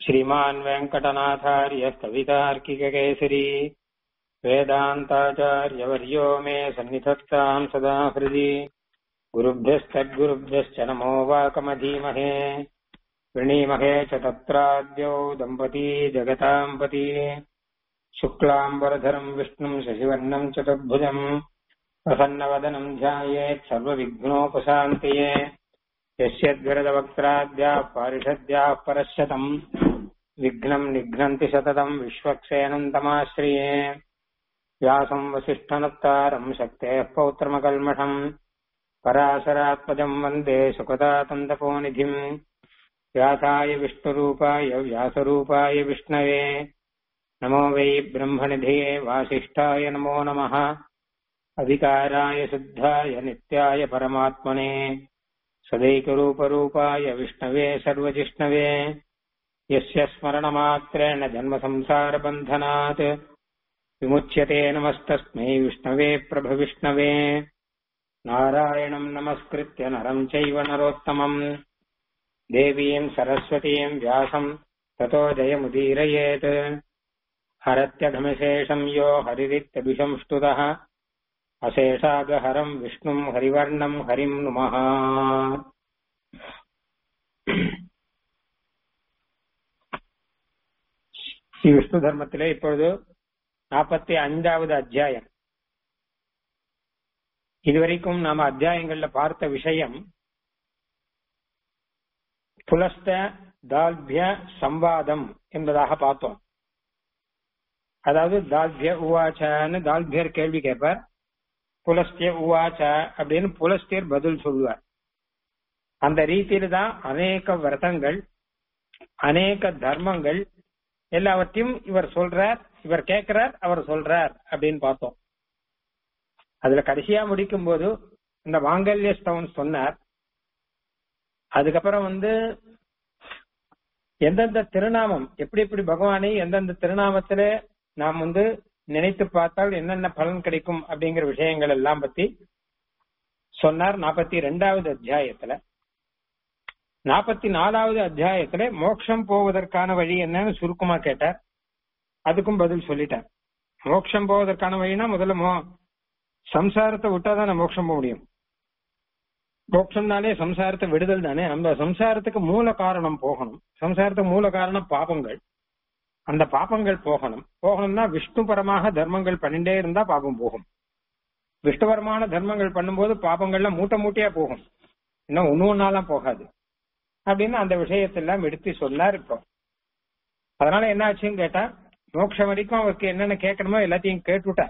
श्रीमान् वेङ्कटनाथार्य कवितार्किककेसरी वेदान्ताचार्यवर्यो मे सन्निधत्ताम् सदा हृदि गुरुभ्यस्तद्गुरुभ्यश्च नमो वाकमधीमहे वृणीमहे च तत्राद्यौ दम्पती जगताम् पती शुक्लाम्बरधरम् विष्णुम् शशिवर्णम् चतुर्भुजम् प्रसन्नवदनम् ध्यायेत् सर्वविघ्नोपशान्तये यस्यद्विरदवक्त्राद्याः पारिषद्याः परश्शतम् विघ्नम् निघ्नन्ति सततम् विश्वक्सेनम् तमाश्रिये व्यासम् वसिष्ठनत्तारम् शक्तेः पौत्रमकल्मषम् पराशरात्मजम् वन्दे सुखदातन्तपोनिधिम् व्यासाय विष्णुरूपाय व्यासरूपाय विष्णवे नमो वै ब्रह्मनिधये वासिष्ठाय नमो नमः अधिकाराय शुद्धाय नित्याय परमात्मने सदैकरूपरूपाय विष्णवे सर्वजिष्णवे यस्य स्मरणमात्रेण जन्मसंसारबन्धनात् विमुच्यते नमस्तस्मै विष्णवे प्रभविष्णवे नारायणम् नमस्कृत्य नरम् चैव नरोत्तमम् देवीम् सरस्वतीम् व्यासम् ततो जयमुदीरयेत् हरत्यघमशेषम् यो हरिरित्यभिशंष्टुतः அசேஷாகஹரம் விஷ்ணும் ஹரிவர்ணம் ஹரிம் நுமஹ ஸ்ரீ விஷ்ணு தர்மத்திலே இப்பொழுது நாற்பத்தி ஐந்தாவது அத்தியாயம் இதுவரைக்கும் நாம அத்தியாயங்கள்ல பார்த்த விஷயம் புலஸ்த தால்பிய சம்வாதம் என்பதாக பார்த்தோம் அதாவது தால்பிய உவாச்சான்னு தால்பியர் கேள்வி கேட்பார் புலஸ்திய உவாச்ச அப்படின்னு புலஸ்தியர் பதில் சொல்லுவார் அந்த ரீதியில தான் அநேக விரதங்கள் அநேக தர்மங்கள் எல்லாவற்றையும் இவர் சொல்றார் இவர் கேட்கிறார் அவர் சொல்றார் அப்படின்னு பார்த்தோம் அதுல கடைசியா முடிக்கும் போது இந்த மாங்கல்ய ஸ்தவன் சொன்னார் அதுக்கப்புறம் வந்து எந்தெந்த திருநாமம் எப்படி எப்படி பகவானை எந்தெந்த திருநாமத்துல நாம் வந்து நினைத்து பார்த்தால் என்னென்ன பலன் கிடைக்கும் அப்படிங்கிற விஷயங்கள் எல்லாம் பத்தி சொன்னார் நாற்பத்தி ரெண்டாவது அத்தியாயத்துல நாற்பத்தி நாலாவது அத்தியாயத்துல மோட்சம் போவதற்கான வழி என்னன்னு சுருக்கமா கேட்டார் அதுக்கும் பதில் சொல்லிட்டார் மோட்சம் போவதற்கான வழினா முதல்ல மோ சம்சாரத்தை விட்டாதான் மோட்சம் போக முடியும் மோட்சம்னாலே சம்சாரத்தை விடுதல் தானே அந்த சம்சாரத்துக்கு மூல காரணம் போகணும் சம்சாரத்துக்கு மூல காரணம் பாபங்கள் அந்த பாப்பங்கள் போகணும் போகணும்னா விஷ்ணுபரமாக தர்மங்கள் பண்ணிட்டே இருந்தா பாபம் போகும் விஷ்ணுபரமான தர்மங்கள் பண்ணும்போது பாபங்கள்ல மூட்டை மூட்டையா போகும் இன்னும் ஒன்னு ஒன்னாலாம் போகாது அப்படின்னு அந்த விஷயத்தெல்லாம் எடுத்து சொன்னார் இப்போ அதனால என்ன ஆச்சுன்னு கேட்டா மோட்சம் வரைக்கும் அவருக்கு என்னென்ன கேட்கணுமோ எல்லாத்தையும் கேட்டுவிட்டார்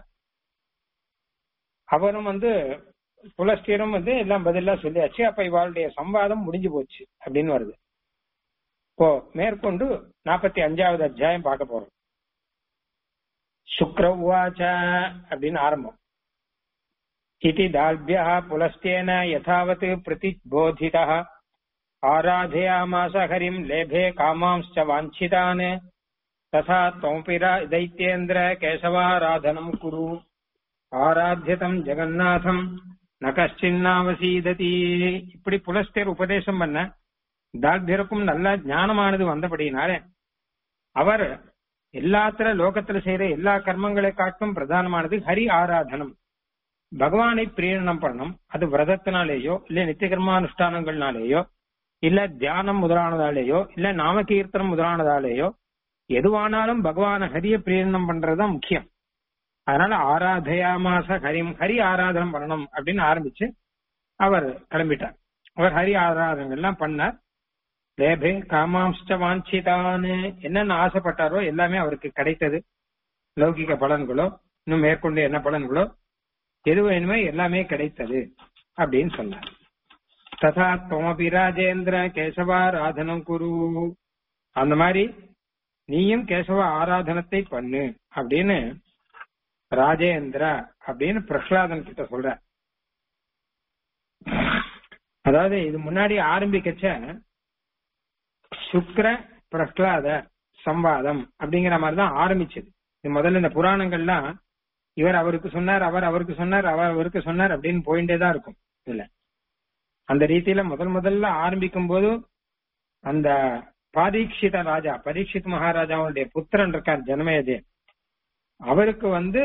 அவரும் வந்து புலஸ்தீரும் வந்து எல்லாம் பதிலா சொல்லியாச்சு அப்ப இவாளுடைய சம்வாதம் முடிஞ்சு போச்சு அப்படின்னு வருது இப்போ மேற்கொண்டு நாற்பத்தி அஞ்சாவது அத்தியாயம் பார்க்க போறோம் சுக்ர உவாச்ச அப்படின்னு ஆரம்பம் இது தால்பியா புலஸ்தேன யதாவத் பிரதிபோதித ஆராதயாமாச ஹரிம் லேபே காமாம்ச்ச வாஞ்சிதான் ததா त्वमपि दैत्येन्द्र केशवाराधनम् कुरु ஆராத்தியதம் ஜெகநாதம் ந கஷ்டின்னாவசீததி இப்படி புலஸ்தேர் உபதேசம் பண்ண தால்பியருக்கும் நல்ல ஞானமானது வந்தபடினாலே அவர் எல்லாத்துல லோகத்துல செய்யற எல்லா கர்மங்களை காட்டும் பிரதானமானது ஹரி ஆராதனம் பகவானை பிரீரணம் பண்ணணும் அது விரதத்தினாலேயோ இல்ல நித்திய கர்மானுஷ்டானங்கள்னாலேயோ இல்ல தியானம் முதலானதாலேயோ இல்ல நாம கீர்த்தனம் முதலானதாலேயோ எதுவானாலும் பகவான ஹரிய பிரீரணம் பண்றதுதான் முக்கியம் அதனால ஆராதயாமாச ஹரிம் ஹரி ஆராதனம் பண்ணணும் அப்படின்னு ஆரம்பிச்சு அவர் கிளம்பிட்டார் அவர் ஹரி ஆராதனங்கள்லாம் பண்ணார் லேபே காமாம்ஷ்ட வாஞ்சிதான்னு என்னென்ன ஆசைப்பட்டாரோ எல்லாமே அவருக்கு கிடைத்தது லௌகிக பலன்களோ இன்னும் மேற்கொண்டு என்ன பலன்களோ எது வேணுமோ எல்லாமே கிடைத்தது அப்படின்னு சொன்னார் ததா தொமபி ராஜேந்திர கேசவாராதனம் குரு அந்த மாதிரி நீயும் கேசவ ஆராதனத்தை பண்ணு அப்படின்னு ராஜேந்திரா அப்படின்னு பிரஹ்லாதன் கிட்ட சொல்ற அதாவது இது முன்னாடி ஆரம்பிக்கச்ச சுக்ர பிரஹ்லாத சம்வாதம் அப்படிங்கிற மாதிரி தான் ஆரம்பிச்சது இது முதல்ல இந்த புராணங்கள்லாம் இவர் அவருக்கு சொன்னார் அவர் அவருக்கு சொன்னார் அவர் அவருக்கு சொன்னார் அப்படின்னு போயிட்டே தான் இருக்கும் இதுல அந்த ரீதியில முதல் முதல்ல ஆரம்பிக்கும் போது அந்த பாரீட்சித ராஜா பரீட்சித் மகாராஜாவுடைய புத்திரன் இருக்கார் ஜனமேஜே அவருக்கு வந்து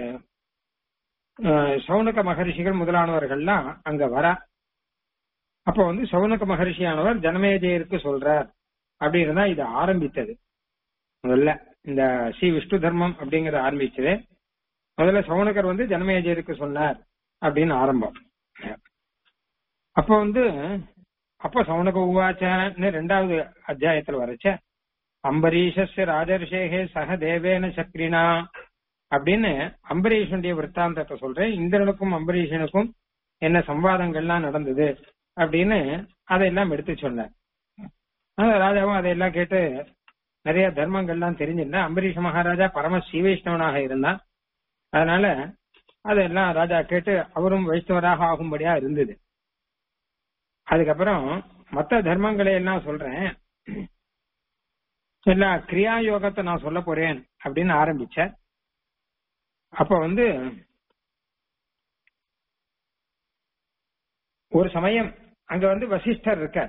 அஹ், சௌனக மகரிஷிகள் முதலானவர்கள்லாம் அங்க வர அப்ப வந்து சௌனக மகரிஷியானவர் ஜனமேஜயருக்கு சொல்றார் அப்படின்னு தான் இது ஆரம்பித்தது முதல்ல இந்த ஸ்ரீ விஷ்ணு தர்மம் அப்படிங்கறது ஆரம்பிச்சது முதல்ல சௌனகர் வந்து ஜனமேஜயருக்கு சொன்னார் அப்படின்னு ஆரம்பம் அப்ப வந்து அப்ப சௌனக உவாச்சன்னு ரெண்டாவது அத்தியாயத்துல வரைச்ச அம்பரீஷஸ்ய ராஜர்ஷேகே சக தேவேன சக்ரினா அப்படின்னு அம்பரீஷனுடைய விற்த்தாந்தத்தை சொல்றேன் இந்திரனுக்கும் அம்பரீஷனுக்கும் என்ன சம்வாதங்கள்லாம் நடந்தது அப்படின்னு அதையெல்லாம் எடுத்து சொன்னார் அந்த ராஜாவும் அதையெல்லாம் கேட்டு நிறைய தர்மங்கள்லாம் தெரிஞ்சிருந்தா அம்பரீஷ மகாராஜா பரம ஸ்ரீவைஷ்ணவனாக இருந்தான் அதனால அதெல்லாம் ராஜா கேட்டு அவரும் வைஷ்ணவராக ஆகும்படியா இருந்தது அதுக்கப்புறம் மத்த தர்மங்களை எல்லாம் சொல்றேன் எல்லா கிரியா யோகத்தை நான் சொல்ல போறேன் அப்படின்னு ஆரம்பிச்சேன் அப்ப வந்து ஒரு சமயம் அங்க வந்து வசிஷ்டர் இருக்கார்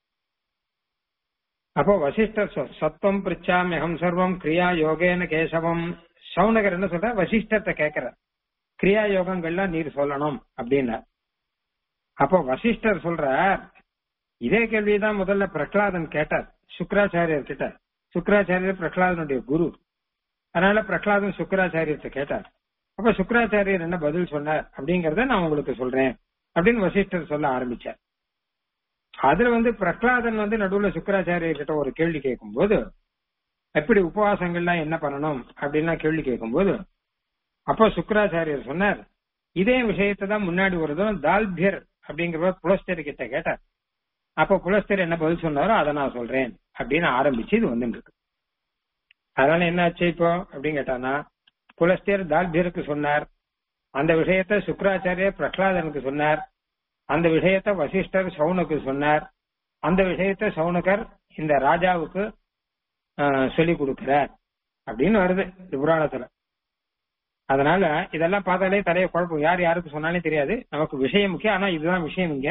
அப்போ வசிஷ்டர் சொ- சத்வம் பிரிச்சாமி அகம் சர்வம் கிரியா யோகேன கேசவம் சவுனகர் என்ன சொல்ற வசிஷ்டத்தை கேட்கிறார் கிரியா யோகங்கள்லாம் நீர் சொல்லணும் அப்படின்னார் அப்போ வசிஷ்டர் சொல்றார் இதே கேள்விதான் முதல்ல பிரகலாதன் கேட்டார் சுக்கராச்சாரியர் கிட்ட சுக்கராச்சாரியர் பிரகலாதனுடைய குரு அதனால பிரகலாதன் சுக்கராச்சாரியர்கிட்ட கேட்டார் அப்ப சுக்கராச்சாரியர் என்ன பதில் சொன்னார் அப்படிங்கறத நான் உங்களுக்கு சொல்றேன் அப்படின்னு வசிஷ்டர் சொல்ல ஆரம்பிச்சார் அதுல வந்து பிரகலாதன் வந்து நடுவுல சுக்கராச்சாரியர் கிட்ட ஒரு கேள்வி கேட்கும்போது எப்படி உபவாசங்கள்லாம் என்ன பண்ணணும் அப்படின்லாம் கேள்வி கேட்கும்போது அப்போ சுக்கராச்சாரியர் சொன்னார் இதே விஷயத்தை தான் முன்னாடி ஒரு தடவை தால்பியர் அப்படிங்கிறவர் புலஸ்தர் கிட்ட கேட்டார் அப்போ புலஸ்தர் என்ன பதில் சொன்னாரோ அதை நான் சொல்றேன் அப்படின்னு ஆரம்பிச்சு இது வந்துட்டு இருக்கு அதனால என்ன ஆச்சு இப்போ அப்படின்னு கேட்டானா புலஸ்தர் தால்பியருக்கு சொன்னார் அந்த விஷயத்த சுக்கராச்சாரியர் பிரகலாதனுக்கு சொன்னார் அந்த விஷயத்த வசிஷ்டர் சவுனுக்கு சொன்னார் அந்த விஷயத்த சவுனகர் இந்த ராஜாவுக்கு சொல்லி கொடுக்கிறார் அப்படின்னு வருது இந்த புராணத்துல அதனால இதெல்லாம் பார்த்தாலே தலைய குழப்பம் யார் யாருக்கு சொன்னாலே தெரியாது நமக்கு விஷயம் முக்கியம் ஆனா இதுதான் விஷயம் இங்க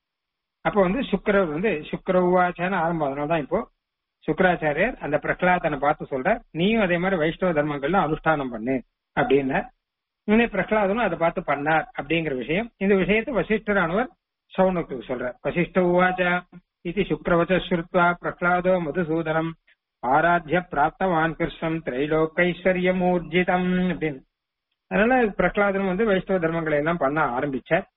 அப்ப வந்து சுக்கரர் வந்து சுக்கர உவாச்சான்னு ஆரம்பம் அதனாலதான் இப்போ சுக்கராச்சாரியர் அந்த பிரகலாதனை பார்த்து சொல்ற நீயும் அதே மாதிரி வைஷ்ணவ தர்மங்கள்ல அனுஷ்டானம் பண்ணு அப்படின்னு இவனே பிரகலாதனும் அதை பார்த்து பண்ணார் அப்படிங்கிற விஷயம் இந்த விஷயத்தை வசிஷ்டரானவர் சவுனுக்கு சொல்ற வசிஷ்ட உவாச்சா இது சுக்கரவச்ச ஸ்ருத்வா பிரகலாதோ மதுசூதனம் ஆராத்திய பிராப்தவான் கிருஷ்ணம் திரைலோகைஸ்வர்யமூர்ஜிதம் அப்படின்னு அதனால பிரகலாதனும் வந்து வைஷ்ணவ தர்மங்களை எல்லாம் பண்ண ஆரம்பிச்சார்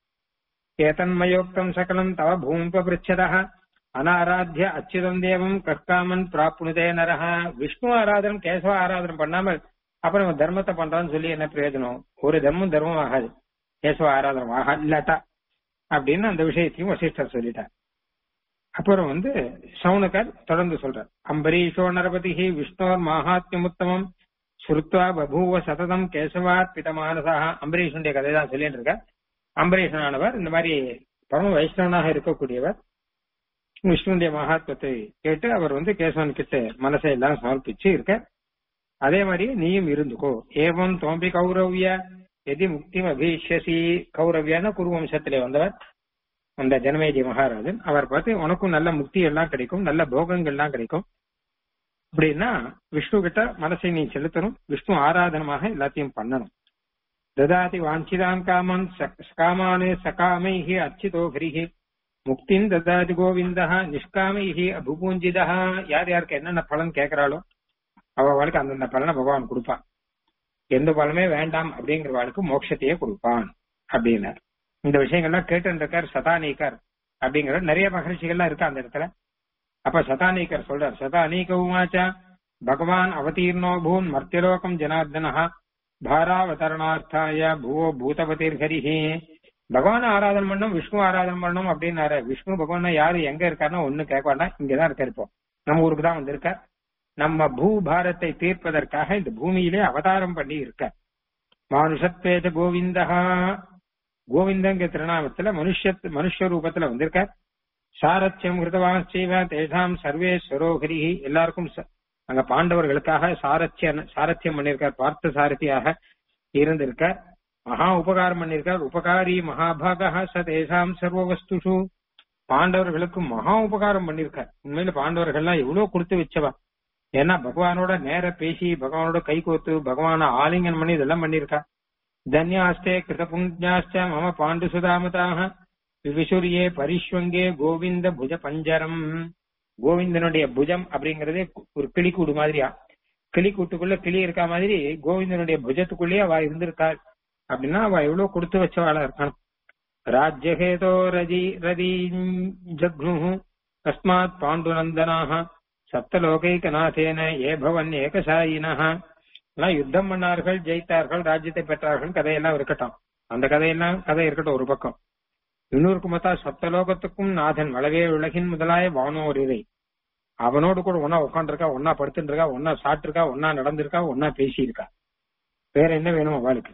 ஏதன்மயோக்தம் சகலம் தவ பூமிபபிருச்சதா அனாராத்திய அச்சுதம் தேவம் கற்காமன் பிராப்னுதே நரஹ விஷ்ணு ஆராதனம் கேசவ ஆராதனம் பண்ணாமல் அப்புறம் இவன் தர்மத்தை பண்றான்னு சொல்லி என்ன பிரயோஜனம் ஒரு தர்மம் தர்மம் ஆகாது கேசவ ஆராதனம் ஆகா இல்லாட்டா அப்படின்னு அந்த விஷயத்தையும் வசிஷ்டர் சொல்லிட்டார் அப்புறம் வந்து சவுனகர் தொடர்ந்து சொல்றார் அம்பரீஷோ நரபதி விஷ்ணோர் மகாத்மியமுத்தமம் ஸ்ருத்வா பபூவ சததம் கேசவாத் பிதமானசா அம்பரீஷனுடைய கதை தான் சொல்லிட்டு இருக்க அம்பரீஷனானவர் இந்த மாதிரி பரம வைஷ்ணவனாக இருக்கக்கூடியவர் விஷ்ணுடைய மகாத்மத்தை கேட்டு அவர் வந்து கேசவன் கிட்ட மனசை எல்லாம் சமர்ப்பிச்சு இருக்க அதே மாதிரி நீயும் இருந்துக்கோ ஏவம் தோம்பி கௌரவ்ய எதி முக்தி அபீஷசி கௌரவ்யான குருவம்சத்திலே வந்தவர் அந்த ஜனமேஜி மகாராஜன் அவர் பார்த்து உனக்கும் நல்ல முக்தி எல்லாம் கிடைக்கும் நல்ல போகங்கள்லாம் கிடைக்கும் அப்படின்னா விஷ்ணு கிட்ட மனசை நீ செலுத்தணும் விஷ்ணு ஆராதனமாக எல்லாத்தையும் பண்ணணும் ததாதி வாஞ்சிதான் காமன் காமானே சகாமைஹி அர்ச்சிதோ ஹரிஹி முக்தின் ததாதி கோவிந்தா நிஷ்காமைஹி அபுபூஞ்சிதா யார் யாருக்கு என்னென்ன பலன் கேட்கிறாளோ அவளுக்கு அந்தந்த பலனை பகவான் கொடுப்பான் எந்த பலமே வேண்டாம் அப்படிங்கிறவாளுக்கு மோட்சத்தையே கொடுப்பான் அப்படின்னார் இந்த விஷயங்கள்லாம் கேட்டு சதானீகர் அப்படிங்கிற நிறைய மகர்ஷிகள்லாம் இருக்கு அந்த இடத்துல அப்ப சதானீகர் சொல்றார் சதானீக உமாச்சா பகவான் அவதீர்ணோ பூன் மர்த்தியலோகம் ஜனார்தனா பாராவதரணார்த்தாய பூவோ பூதபதிர் ஹரிஹி பகவான் ஆராதனை பண்ணும் விஷ்ணு ஆராதனை பண்ணும் அப்படின்னாரு விஷ்ணு பகவான் யாரு எங்க இருக்காருன்னா ஒண்ணு கேட்க வேண்டாம் இங்கதான் இருக்காரு இப்போ நம்ம ஊருக்கு தான் வந்திருக்கார் நம்ம பூபாரத்தை தீர்ப்பதற்காக இந்த பூமியிலே அவதாரம் பண்ணி இருக்க மானுஷத்வேத கோவிந்தா கோவிந்தங்க திருநாமத்துல மனுஷ மனுஷ ரூபத்துல வந்திருக்கார் சாரத்தியம் கிருதவான் செய்வ தேசாம் சர்வேஸ்வரோ ஹரிஹி எல்லாருக்கும் அங்க பாண்டவர்களுக்காக சாரத்திய சாரத்தியம் பண்ணிருக்கார் பார்த்த சாரதியாக இருந்திருக்கார் மகா உபகாரம் பண்ணிருக்கார் உபகாரி மகாபாகா ச தேசாம் சர்வ வஸ்துஷு பாண்டவர்களுக்கு மகா உபகாரம் பண்ணிருக்கார் உண்மையில பாண்டவர்கள்லாம் எவ்வளவு கொடுத்து வச்சவா ஏன்னா பகவானோட நேர பேசி பகவானோட கை கோத்து பகவான ஆலிங்கன் பண்ணி இதெல்லாம் பண்ணிருக்கா தன்யாஸ்தே கிருத புண்ணியாஸ்த மம பாண்டு சுதாமதாக விவிசுரியே பரிஷ்வங்கே கோவிந்த புஜ பஞ்சரம் கோவிந்தனுடைய புஜம் அப்படிங்கறதே ஒரு கிளிக்கூடு மாதிரியா கிளிக்கூட்டுக்குள்ள கிளி இருக்கா மாதிரி கோவிந்தனுடைய புஜத்துக்குள்ளேயே அவ இருந்திருக்காள் அப்படின்னா அவ எவ்வளவு கொடுத்து வச்சவாளா இருக்கான் ராஜ்யஹேதோ ரதி ரதி ஜக்னு தஸ்மாத் பாண்டுநந்தனாக சப்தலோகைகநாதேன ஏ பவன் ஏகசாயினஹ எல்லாம் யுத்தம் பண்ணார்கள் ஜெயித்தார்கள் ராஜ்யத்தை பெற்றார்கள் கதையெல்லாம் இருக்கட்டும் அந்த கதையெல்லாம் கதை இருக்கட்டும் ஒரு பக்கம் இன்னொருக்கு மத்தா சப்தலோகத்துக்கும் நாதன் வளவே உலகின் முதலாய வானோர் இதை அவனோடு கூட ஒன்னா உட்காந்துருக்கா ஒன்னா படுத்துட்டு இருக்கா ஒன்னா சாப்பிட்டு ஒன்னா நடந்திருக்கா ஒன்னா பேசியிருக்கா வேற என்ன வேணும் அவளுக்கு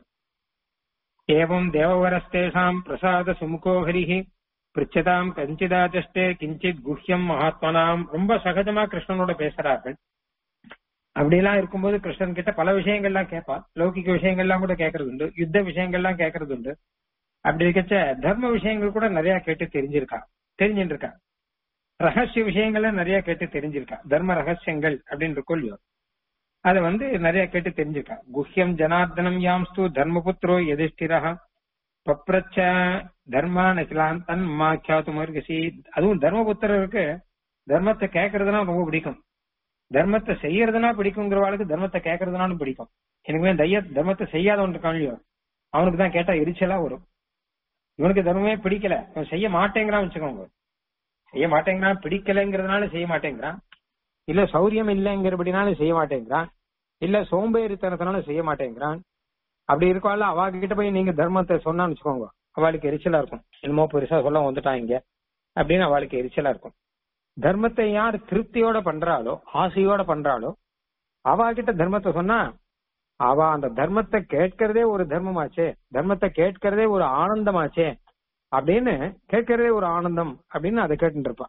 ஏவம் தேவவரஸ்தேஷாம் பிரசாத சுமுகோ ஹரிஹி பிரிச்சதாம் கஞ்சிதாச்சஷ்டே கிஞ்சித் குஹ்யம் மகாத்மனாம் ரொம்ப சகஜமா கிருஷ்ணனோட பேசுறார்கள் அப்படிலாம் இருக்கும்போது கிருஷ்ணன் கிட்ட பல விஷயங்கள்லாம் கேட்பா லௌகிக விஷயங்கள்லாம் கூட கேட்கறது உண்டு யுத்த விஷயங்கள்லாம் கேட்கறது உண்டு அப்படி இருக்கச்ச தர்ம விஷயங்கள் கூட நிறைய கேட்டு தெரிஞ்சிருக்கா தெரிஞ்சுட்டு இருக்கா ரகசிய விஷயங்கள்ல நிறைய கேட்டு தெரிஞ்சிருக்கா தர்ம ரகசியங்கள் அப்படின்னு இருக்கும் இல்லையோ அதை வந்து நிறைய கேட்டு தெரிஞ்சிருக்கா குஹ்யம் ஜனார்தனம் யாம்ஸ்து தர்மபுத்திரோ எதிஷ்டிரா பப்ரச்ச தர்மா நகிலான் தன் மாக்கியாத்து மருகசி அதுவும் தர்மபுத்திரருக்கு தர்மத்தை கேட்கறதுனா ரொம்ப பிடிக்கும் தர்மத்தை செய்யறதுனா பிடிக்குங்கிறவாளுக்கு தர்மத்தை கேட்கறதுனாலும் பிடிக்கும் எனக்கு தைய தர்மத்தை செய்யாதவன் இருக்கான் இல்லையோ அவனுக்கு தான் கேட்டா எரிச்சலா வரும் இவனுக்கு தர்மமே பிடிக்கல இவன் செய்ய மாட்டேங்கிறான் வச்சுக்கோங்க செய்ய மாட்டேங்கிறான் பிடிக்கலைங்கிறதுனால செய்ய மாட்டேங்கிறான் இல்ல சௌரியம் இல்லைங்கிறபடினால செய்ய மாட்டேங்கிறான் இல்ல சோம்பேறித்தனத்தினால செய்ய மாட்டேங்கிறான் அப்படி இருக்கவாள் அவ கிட்ட போய் நீங்க தர்மத்தை சொன்னான்னு வச்சுக்கோங்க அவளுக்கு எரிச்சலா இருக்கும் என்னமோ பெருசா சொல்ல வந்துட்டான் இங்க அப்படின்னு அவளுக்கு எரிச்சலா இருக்கும் தர்மத்தை யார் திருப்தியோட பண்றாளோ ஆசையோட பண்றாளோ அவ கிட்ட தர்மத்தை சொன்னா அவ அந்த தர்மத்தை கேட்கறதே ஒரு தர்மமாச்சே தர்மத்தை கேட்கறதே ஒரு ஆனந்தமாச்சே அப்படின்னு கேட்கறதே ஒரு ஆனந்தம் அப்படின்னு அதை கேட்டு இருப்பான்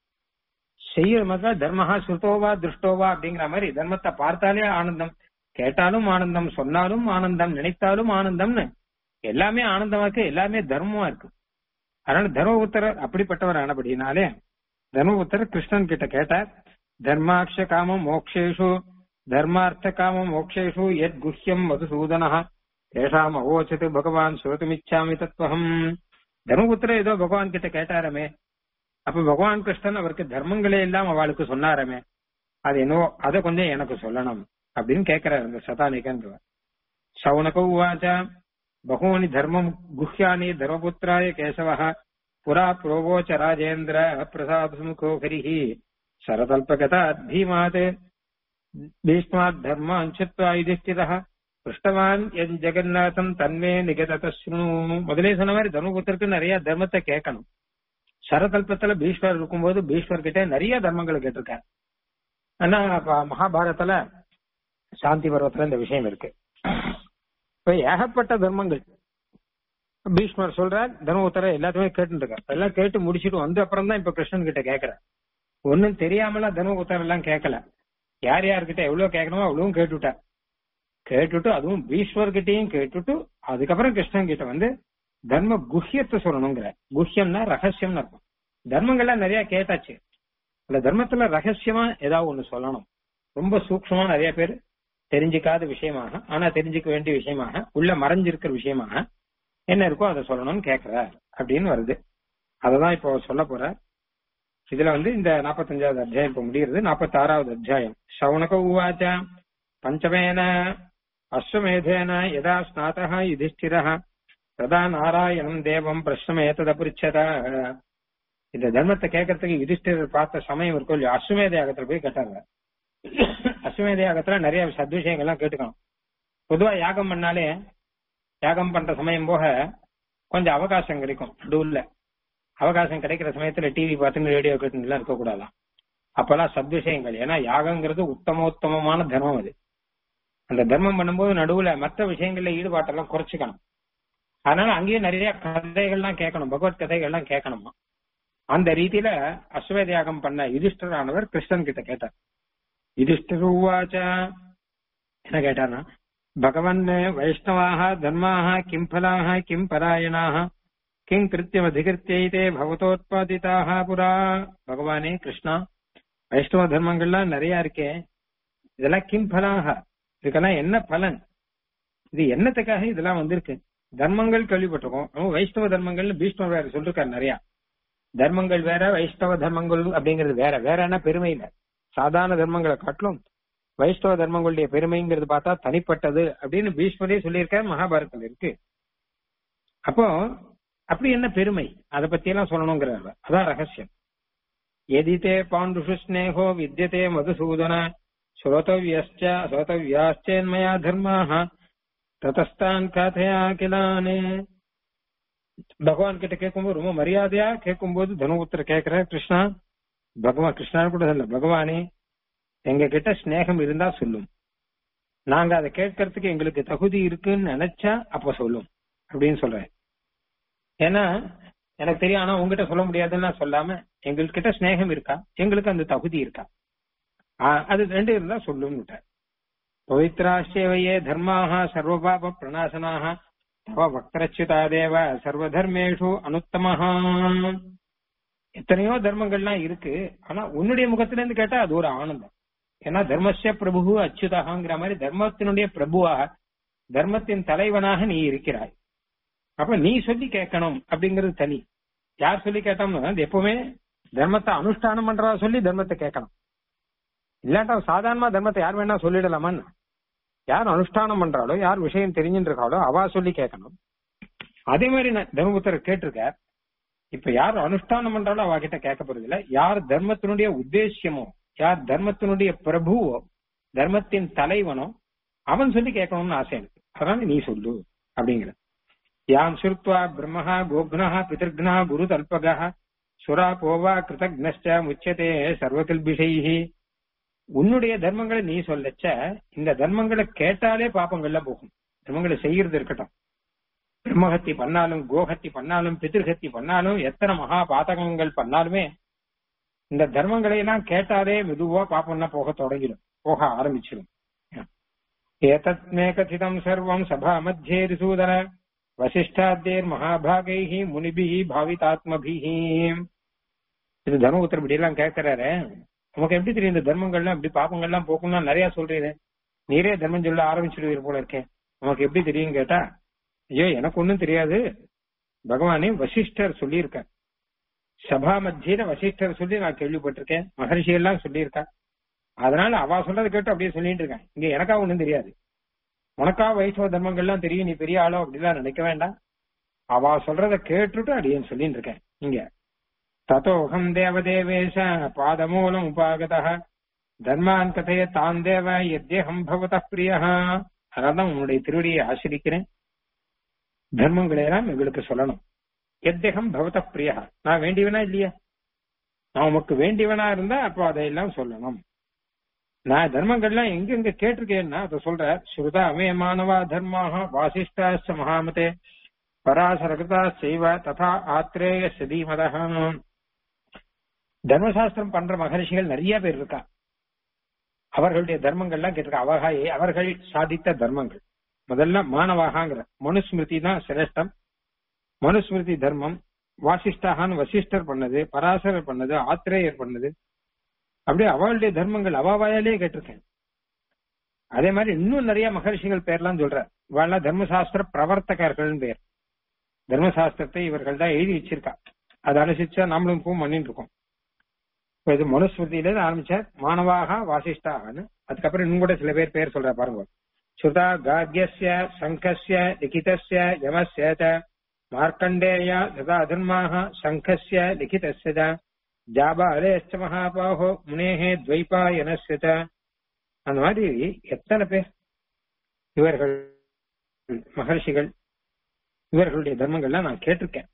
செய்யற மாதிரி தர்மஹா சுருத்தோவா திருஷ்டோவா அப்படிங்கிற மாதிரி தர்மத்தை பார்த்தாலே ஆனந்தம் கேட்டாலும் ஆனந்தம் சொன்னாலும் ஆனந்தம் நினைத்தாலும் ஆனந்தம்னு எல்லாமே ஆனந்தமா இருக்கு எல்லாமே தர்மமா இருக்கு அதனால தர்மபுத்திரர் அப்படிப்பட்டவர் ஆனபடினாலே தர்மபுத்திரர் கிருஷ்ணன் கிட்ட கேட்டார் தர்மாட்ச காம மோக்ஷேஷு தர்மார்த்த காம மோக்ஷேஷு எத் குஹ்யம் மதுசூதனா தேஷாம் அவோச்சது பகவான் சுரத்துமிச்சாமி தத்துவம் தர்மபுத்திரர் ஏதோ பகவான் கிட்ட கேட்டாரமே அப்ப பகவான் கிருஷ்ணன் அவருக்கு தர்மங்களே எல்லாம் அவளுக்கு சொன்னாரமே அது என்னவோ அதை கொஞ்சம் எனக்கு சொல்லணும் அப்படின்னு கேட்கிறாரு இந்த சதானிகன்றவர் சவுனக உவாச்ச பகூனி தர்மம் குஹ்யானி தர்மபுத்திராய கேசவ புரா புரோவோச்ச ராஜேந்திர பிரசாத் சுமுகோ ஹரிஹி சரதல்பகதா தீமாத் பீஷ்மாத் தர்மான் சித்வா யுதிஷ்டிரः பிருஷ்டவான் என் ஜெகநாதம் தன்மே நிகதத ஸ்ருணு முதலே சொன்ன மாதிரி தர்மபுத்திரருக்கு நிறைய தர்மத்தை கேட்கணும் சரதல்பத்துல பீஷ்வர் இருக்கும்போது பீஷ்வர் கிட்ட நிறைய தர்மங்களை கேட்டிருக்காரு ஆனா மகாபாரதத்துல சாந்தி பருவத்துல இந்த விஷயம் இருக்கு இப்ப ஏகப்பட்ட தர்மங்கள் பீஷ்மர் சொல்றார் தர்மபுத்திர எல்லாத்தையுமே கேட்டு இருக்கார் எல்லாம் கேட்டு முடிச்சுட்டு வந்து அப்புறம் தான் இப்ப கிருஷ்ணன் கிட்ட கேக்குற ஒன்னும் தெரியாமல தர்மபுத்திரர் எல்லாம் கேட்கல யார் யார்கிட்ட எவ்வளவு கேட்கணுமோ அவ்வளவும் கேட்டுட்டார் கேட்டுட்டு அதுவும் பீஷ்வர்கிட்டையும் கேட்டுட்டு அதுக்கப்புறம் கிருஷ்ணன் கிட்ட வந்து தர்ம குஹ்யத்தை சொல்லணுங்கிற குஹ்யம்னா ரகசியம்னு இருக்கும் தர்மங்கள்லாம் நிறைய கேட்டாச்சு அந்த தர்மத்துல ரகசியமா ஏதாவது ஒண்ணு சொல்லணும் ரொம்ப சூக்ஷமா நிறைய பேர் தெரிஞ்சுக்காத விஷயமாக ஆனா தெரிஞ்சுக்க வேண்டிய விஷயமாக உள்ள மறைஞ்சிருக்கிற விஷயமாக என்ன இருக்கோ அதை சொல்லணும்னு கேக்குறார் அப்படின்னு வருது அததான் இப்போ சொல்ல போற இதுல வந்து இந்த நாற்பத்தஞ்சாவது அத்தியாயம் இப்ப முடிகிறது நாற்பத்தி ஆறாவது அத்தியாயம் சவுனக உவாச்ச பஞ்சமேன அஸ்வமேதேன யதா ஸ்நாதா யுதிஷ்டிரः ததா நாராயணம் தேவம் பிரஷ்னமேத்ததபுரிச்சத இந்த தர்மத்தை கேட்கறதுக்கு யுதிஷ்டிரர் பார்த்த சமயம் இருக்கும் இல்லையா அஸ்வமேத யாகத்துல போய் கேட்டாங்க அஸ்வமேத யாகத்துல நிறைய சத்விஷயங்கள்லாம் கேட்டுக்கணும் பொதுவா யாகம் பண்ணாலே யாகம் பண்ற சமயம் போக கொஞ்சம் அவகாசம் கிடைக்கும் நடுவுல அவகாசம் கிடைக்கிற சமயத்துல டிவி பார்த்துன்னு ரேடியோ கேட்டுன்னு எல்லாம் இருக்கக்கூடாதான் அப்பெல்லாம் சத்விஷயங்கள் ஏன்னா யாகங்கிறது உத்தமோத்தமமான தர்மம் அது அந்த தர்மம் பண்ணும்போது நடுவுல மற்ற விஷயங்கள்ல ஈடுபாட்டெல்லாம் குறைச்சிக்கணும் அதனால அங்கேயும் நிறைய கதைகள்லாம் கேட்கணும் பகவத் கதைகள்லாம் கேட்கணுமா அந்த ரீதியில அஸ்வமேத யாகம் பண்ண யுதிஷ்டரானவர் கிருஷ்ணன் கிட்ட கேட்டார் யுதிஷ்டர் உவாச்ச என்ன கேட்டார்னா பகவன் வைஷ்ணவாக தர்மாக கிம் பலாக கிம் பராயணாக கிங் கிருத்தியம் அதிகிருத்தியதே பகவதோத்பாதிதாக புரா பகவானே கிருஷ்ணா வைஷ்ணவ தர்மங்கள்லாம் நிறைய இருக்கே இதெல்லாம் கிம் பலாக இதுக்கெல்லாம் என்ன பலன் இது என்னத்துக்காக இதெல்லாம் வந்திருக்கு தர்மங்கள் கேள்விப்பட்டிருக்கோம் நம்ம வைஷ்ணவ தர்மங்கள்னு பீஷ்மர் வேற சொல்லிருக்காரு நிறைய தர்மங்கள் வேற வைஷ்ணவ தர்மங்கள் அப்படிங்கிறது வேற வேற என்ன பெருமை இல்ல சாதாரண தர்மங்களை காட்டிலும் வைஷ்ணவ தர்மங்களுடைய பெருமைங்கிறது பார்த்தா தனிப்பட்டது அப்படின்னு பீஷ்மரே சொல்லியிருக்காரு மகாபாரதத்துல இருக்கு அப்போ அப்படி என்ன பெருமை அதை பத்தி எல்லாம் சொல்லணுங்கிறார் அதான் ரகசியம் எதிதே பாண்டுஷு ஸ்னேகோ வித்தியதே மதுசூதன ஸ்ரோதவியஸ்ச ஸ்ரோதவியாச்சேன்மயா தர்மாக ததஸ்தான் கதையா கிலானே பகவான் கிட்ட கேட்கும்போது ரொம்ப மரியாதையா கேட்கும்போது தனுபுத்திர கேட்கிற கிருஷ்ணா பகவான் கிருஷ்ணா கூட இல்ல பகவானே எங்க கிட்ட ஸ்நேகம் இருந்தா சொல்லும் நாங்க அதை கேட்கறதுக்கு எங்களுக்கு தகுதி இருக்குன்னு நினைச்சா அப்ப சொல்லும் அப்படின்னு சொல்றேன் ஏன்னா எனக்கு தெரியும் ஆனா உங்ககிட்ட சொல்ல முடியாதுன்னு நான் சொல்லாம எங்ககிட்ட ஸ்நேகம் இருக்கா எங்களுக்கு அந்த தகுதி இருக்கா ஆஹ் அது ரெண்டு இருந்தா சொல்லும்னுட்ட பவித்ராஷ்டேவையே தர்மாக சர்வபாப பிரணாசனாக தவ பக்தரச்சுதா தேவ சர்வதர்மேஷு அனுத்தமஹா எத்தனையோ தர்மங்கள்லாம் இருக்கு ஆனா உன்னுடைய முகத்துல இருந்து கேட்டா அது ஒரு ஆனந்தம் ஏன்னா தர்மஸ்ய பிரபு அச்சுதகாங்கிற மாதிரி தர்மத்தினுடைய பிரபுவாக தர்மத்தின் தலைவனாக நீ இருக்கிறாய் அப்ப நீ சொல்லி கேட்கணும் அப்படிங்கிறது தனி யார் சொல்லி கேட்டோம்னா அது எப்பவுமே தர்மத்தை அனுஷ்டானம் பண்றதா சொல்லி தர்மத்தை கேட்கணும் இல்லாட்டா சாதாரணமா தர்மத்தை யார் வேணா சொல்லிடலாமான்னு யார் அனுஷ்டானம் பண்றாளோ யார் விஷயம் தெரிஞ்சுட்டு இருக்காளோ அவா சொல்லி கேட்கணும் அதே மாதிரி நான் தர்மபுத்தர் கேட்டிருக்கார் இப்ப யார் அனுஷ்டானம் பண்றாளோ அவ கிட்ட கேட்க போறது இல்ல யார் தர்மத்தினுடைய உத்தேசியமோ யார் தர்மத்தினுடைய பிரபுவோ தர்மத்தின் தலைவனோ அவன் சொல்லி கேட்கணும்னு ஆசை எனக்கு அதனால நீ சொல்லு அப்படிங்கிற யாம் சுருத்வா பிரம்மஹா கோக்னா பிதர்க்னா குரு தல்பகா சுரா போவா கிருதக்னஷ்ட முச்சதே சர்வகல்பிஷைஹி உன்னுடைய தர்மங்களை நீ சொல்லச்ச இந்த தர்மங்களை கேட்டாலே பாப்பங்கள்லாம் போகும் தர்மங்களை செய்யறது இருக்கட்டும் பிரம்மஹத்தி பண்ணாலும் கோஹத்தி பண்ணாலும் பிதிர்ஹத்தி பண்ணாலும் எத்தனை மகா பாதகங்கள் பண்ணாலுமே இந்த தர்மங்களை எல்லாம் கேட்டாலே மெதுவா பாப்பம்னா போக தொடங்கிடும் போக ஆரம்பிச்சிடும் ஏதத் மே கதிதம் சர்வம் சபா மத்தியே ரிசூதன வசிஷ்டாத்தேர் மகாபாகைஹி முனிபிஹி பாவிதாத்மபிஹி இது தர்மபுத்திர இப்படி எல்லாம் கேட்கிறாரு உனக்கு எப்படி தெரியும் இந்த தர்மங்கள்லாம் இப்படி பாப்பங்கள்லாம் போக்கும்னா நிறைய சொல்றீரு நீரே தர்மம் சொல்ல ஆரம்பிச்சிடுவீர் போல இருக்கேன் உனக்கு எப்படி தெரியும் கேட்டா ஐயோ எனக்கு ஒண்ணும் தெரியாது பகவானே வசிஷ்டர் சொல்லியிருக்கார் சபா மத்தியில வசிஷ்டர் சொல்லி நான் கேள்விப்பட்டிருக்கேன் மகர்ஷி எல்லாம் சொல்லியிருக்கா அதனால அவ சொல்றதை கேட்டு அப்படியே சொல்லிட்டு இருக்கேன் இங்க எனக்கா ஒண்ணும் தெரியாது உனக்கா வைஷ்ணவ தர்மங்கள்லாம் தெரியும் நீ பெரிய ஆளோ அப்படிலாம் நினைக்க வேண்டாம் அவ சொல்றத கேட்டுட்டு அடியேன்னு சொல்லிட்டு இருக்கேன் இங்க தத்தோகம் தேவதேவேஷ பாதமூலம் உபாகத தர்மான் கதைய தான் தேவ எத்தேகம் பவத பிரியா அதனால்தான் உன்னுடைய திருவடியை ஆசிரிக்கிறேன் தர்மங்களை எல்லாம் எங்களுக்கு சொல்லணும் எத்தேகம் பவத பிரியா நான் வேண்டியவனா இல்லையா நான் உமக்கு வேண்டியவனா இருந்தா அப்போ அதையெல்லாம் சொல்லணும் நான் தர்மங்கள்லாம் எங்கெங்க கேட்டிருக்கேன்னா அதை சொல்ற ஸ்ருதா அமே மானவா தர்மாக வாசிஷ்டாச்ச மகாமதே பராசரகதா செய்வ ததா ஆத்ரேய சதீமதா தர்மசாஸ்திரம் பண்ற மகரிஷிகள் நிறைய பேர் இருக்கா அவர்களுடைய தர்மங்கள்லாம் கேட்டிருக்கா அவகாயே அவர்கள் சாதித்த தர்மங்கள் முதல்ல மானவாகாங்கிற மனுஸ்மிருதி தான் சிரேஷ்டம் மனுஸ்மிருதி தர்மம் வாசிஷ்டாகான்னு வசிஷ்டர் பண்ணது பராசரர் பண்ணது ஆத்திரேயர் பண்ணது அப்படியே அவளுடைய தர்மங்கள் அவாவாயாலே கேட்டிருக்கேன் அதே மாதிரி இன்னும் நிறைய மகர்ஷிகள் பேர்லாம் சொல்ற இவாள்லாம் தர்மசாஸ்திர பிரவர்த்தகர்கள் பேர் தர்மசாஸ்திரத்தை இவர்கள் தான் எழுதி வச்சிருக்கா அதை அனுசரிச்சா நம்மளும் இப்போ பண்ணிட்டு இருக்கோம் இப்ப இது மனுஸ்மிருதியில இருந்து ஆரம்பிச்சார் மாணவாக வாசிஷ்டாகன்னு அதுக்கப்புறம் இன்னும் கூட சில பேர் பேர் சொல்ற பாருங்க சுதா கார்கியஸ்ய சங்கஸ்ய லிகிதஸ்ய யமஸ்ய ச மார்க்கண்டேய சதா அதர்மாக சங்கஸ்ய லிகிதஸ்ய ச ஜாபாலேச்ச மகாபாஹோ முனேஹே துவைபாயனஸ்ய ச அந்த மாதிரி எத்தனை பேர் இவர்கள் மகர்ஷிகள் இவர்களுடைய தர்மங்கள்லாம் நான் கேட்டிருக்கேன்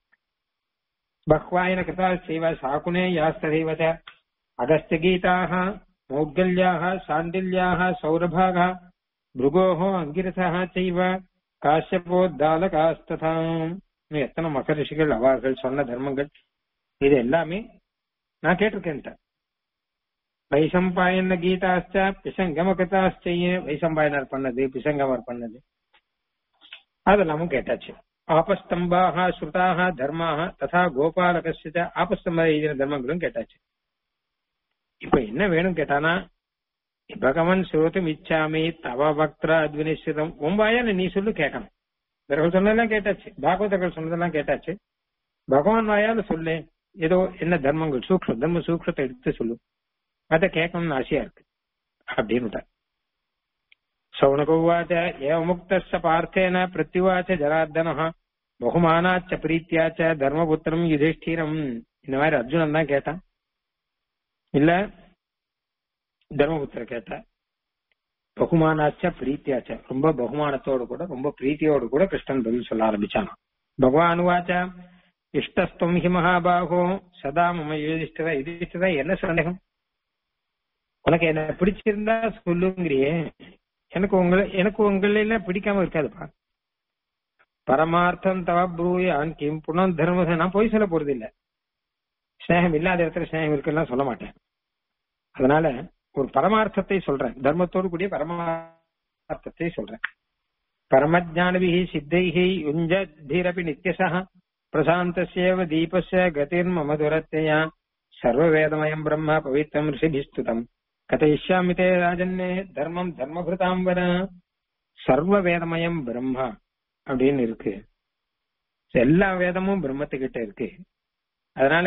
பஹ்வாயன கிருதா செய்வ சாகுனே யாஸ்ததைவத அகஸ்திய கீதாக மௌகல்யாக சாண்டில்யாக சௌரபாக பிருகோஹோ அங்கிரசா செய்வ காசியபோத்தாலகாஸ்ததாம் எத்தனை மகரிஷிகள் அவர்கள் சொன்ன தர்மங்கள் இது எல்லாமே நான் கேட்டிருக்கேன் வைசம்பாயன கீதாச்ச பிசங்கம கதாச்சைய வைசம்பாயனர் பண்ணது பிசங்கமர் பண்ணது அதெல்லாமும் கேட்டாச்சு ஆபஸ்தம்பாக ஸ்ருதாக தர்மாக ததா கோபாலகசிய ஆபஸ்தம்ப எழுதின தர்மங்களும் கேட்டாச்சு இப்ப என்ன வேணும் கேட்டானா பகவன் ஸ்ரோதம் இச்சாமி தவ பக்தரா அத்வினிஷிதம் உம்பாயால நீ சொல்லு கேட்கணும் இவர்கள் சொன்னதெல்லாம் கேட்டாச்சு பாகவதர்கள் சொன்னதெல்லாம் கேட்டாச்சு பகவான் வாயால சொல்லு ஏதோ என்ன தர்மங்கள் சூக்ஷம் தர்ம சூக்ஷத்தை எடுத்து சொல்லு அதை கேட்கணும்னு ஆசையா இருக்கு அப்படின்னு சௌனகோவாச்ச ஏவமுக்தஸ்ய பார்த்தேன பிரத்யுவாச்ச ஜனார்தன பகுமானாச்ச பிரீத்தியாச்ச தர்மபுத்திரம் யுதிஷ்டிரம் இந்த மாதிரி அர்ஜுனன் தான் கேட்டான் இல்ல தர்மபுத்திர கேட்ட பகுமானாச்ச பிரீத்தியாச்ச ரொம்ப பகுமானத்தோடு கூட ரொம்ப பிரீத்தியோடு கூட கிருஷ்ணன் பதில் சொல்ல ஆரம்பிச்சான் பகவானுவாச்ச இஷ்டஸ்தம் ஹி மகாபாகோ சதா மம யுதிஷ்டிர யுதிஷ்டிர என்ன சந்தேகம் உனக்கு என்ன பிடிச்சிருந்தா சொல்லுங்கிறியே எனக்கு உங்களை எனக்கு உங்கள பிடிக்காம இருக்காதுப்பா பரமார்த்தம் தவ ப்ரூயான் கிம் புனம் தர்ம நான் போய் சொல்ல போறது இல்ல ஸ்நேகம் இல்லாத இடத்துல ஸ்நேகம் இருக்குன்னு சொல்ல மாட்டேன் அதனால ஒரு பரமார்த்தத்தை சொல்றேன் தர்மத்தோடு கூடிய பரமார்த்தத்தை சொல்றேன் பரமஜானபிகி சித்தைகி யுஞ்சீரபி நித்தியசா பிரசாந்தசேவ தீபஸ்ய கதிர் மம துரத்தையா சர்வவேதமயம் பிரம்ம பவித்திரம் ரிஷிபிஸ்துதம் கதைஷ்யாமி தே ராஜன்னே தர்மம் தர்மபிருதாம் வர சர்வ வேதமயம் பிரம்மா அப்படின்னு இருக்கு எல்லா வேதமும் பிரம்மத்துக்கிட்ட இருக்கு அதனால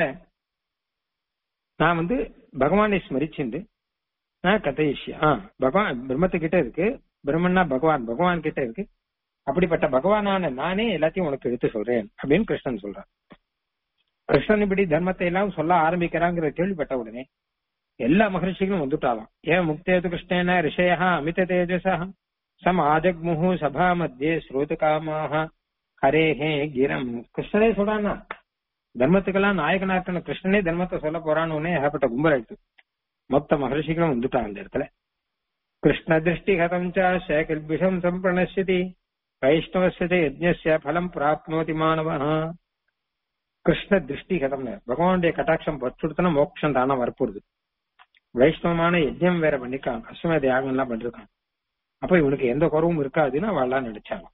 நான் வந்து பகவானை ஸ்மரிச்சுண்டு நான் கதைஷ்யா ஆ பகவான் பிரம்மத்துக்கிட்ட இருக்கு பிரம்மன்னா பகவான் பகவான் கிட்ட இருக்கு அப்படிப்பட்ட பகவானான நானே எல்லாத்தையும் உனக்கு எடுத்து சொல்றேன் அப்படின்னு கிருஷ்ணன் சொல்றான் கிருஷ்ணன் இப்படி தர்மத்தை எல்லாம் சொல்ல ஆரம்பிக்கிறாங்கிற கேள்விப்பட்ட உடனே எல்லா மகர்ஷிகளும் வந்துட்டாலாம் ஏன் முக்தேது கிருஷ்ணேன ரிஷயா அமித தேஜசா சம் ஆஜக்முஹு சபா மத்தியே ஸ்ரோது காமாக ஹரேஹே கிரம் கிருஷ்ணனே சொல்றான்னா தர்மத்துக்கெல்லாம் நாயகனா இருக்கணும் கிருஷ்ணனே தர்மத்தை சொல்ல போறான்னு உடனே ஏகப்பட்ட கும்பல் ஆயிடுச்சு மொத்த மகர்ஷிகளும் வந்துட்டாங்க அந்த இடத்துல கிருஷ்ண திருஷ்டி கதம் சேகல்பிஷம் சம்பிரணசியதி வைஷ்ணவசிய யஜ்ஞஸ்ய பலம் பிராப்னோதி மாணவ கிருஷ்ண திருஷ்டி கதம் பகவானுடைய கட்டாட்சம் பற்றுடுத்தனா மோட்சம் தானா வரப்போகுது வைஷ்ணவமான யஜ்யம் வேற பண்ணிருக்கான் அஸ்வமேத யாகம் எல்லாம் பண்ணிருக்கான் அப்ப இவனுக்கு எந்த குறவும் இருக்காதுன்னு அவள்லாம் நினைச்சாங்க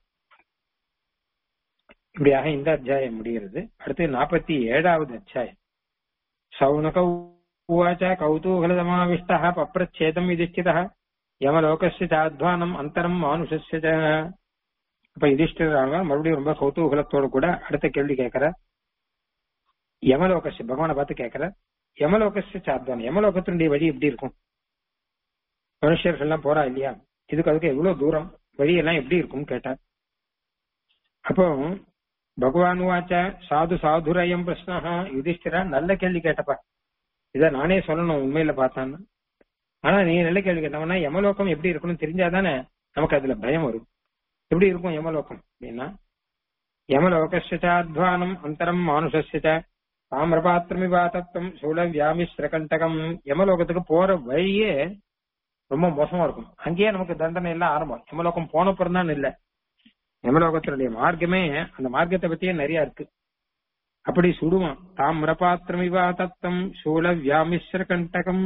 இப்படியாக இந்த அத்தியாயம் முடிகிறது அடுத்து நாற்பத்தி ஏழாவது அத்தியாயம் சௌனக உவாச்ச கௌதூகலதமாவிஷ்ட பப்ரச்சேதம் யுதிஷ்டித யமலோகஸ்ய சாத்வானம் அந்தரம் மானுஷஸ்ய அப்ப யுதிஷ்டிராக மறுபடியும் ரொம்ப கௌதூகலத்தோடு கூட அடுத்த கேள்வி கேட்கிற யமலோகஸ்ய பகவானை பார்த்து கேட்கிற யமலோகஸ்ய சாத்வானம் யமலோகத்தினுடைய வழி எப்படி இருக்கும் மனுஷர்கள் எல்லாம் போறா இல்லையா இதுக்கு அதுக்கு எவ்வளவு தூரம் வழியெல்லாம் எப்படி இருக்கும் கேட்டார் அப்போ பகவான் வாச்ச சாது சாதுரயம் பிரஷ்னா யுதிஷ்டிரா நல்ல கேள்வி கேட்டப்பா இத நானே சொல்லணும் உண்மையில பார்த்தான்னு ஆனா நீ நல்ல கேள்வி கேட்டவனா யமலோகம் எப்படி இருக்கும்னு தெரிஞ்சாதானே நமக்கு அதுல பயம் வரும் எப்படி இருக்கும் யமலோகம் அப்படின்னா யமலோகஸ்யாத்வானம் அந்தரம் மானுஷஸ்ய தாமிரபாத்திரமிவா தத்துவம் சூழ வியாமிஸ்ர கண்டகம் யமலோகத்துக்கு போற வழியே ரொம்ப மோசமா இருக்கும் அங்கேயே நமக்கு தண்டனை எல்லாம் ஆரம்பம் யமலோகம் போன தான் இல்ல யமலோகத்தினுடைய மார்க்கமே அந்த மார்க்கத்தை பத்தியே நிறைய இருக்கு அப்படி சுடுவான் தாமிரபாத்திரமிவா தத்தம் சூழ வியாமிஸ்ர கண்டகம்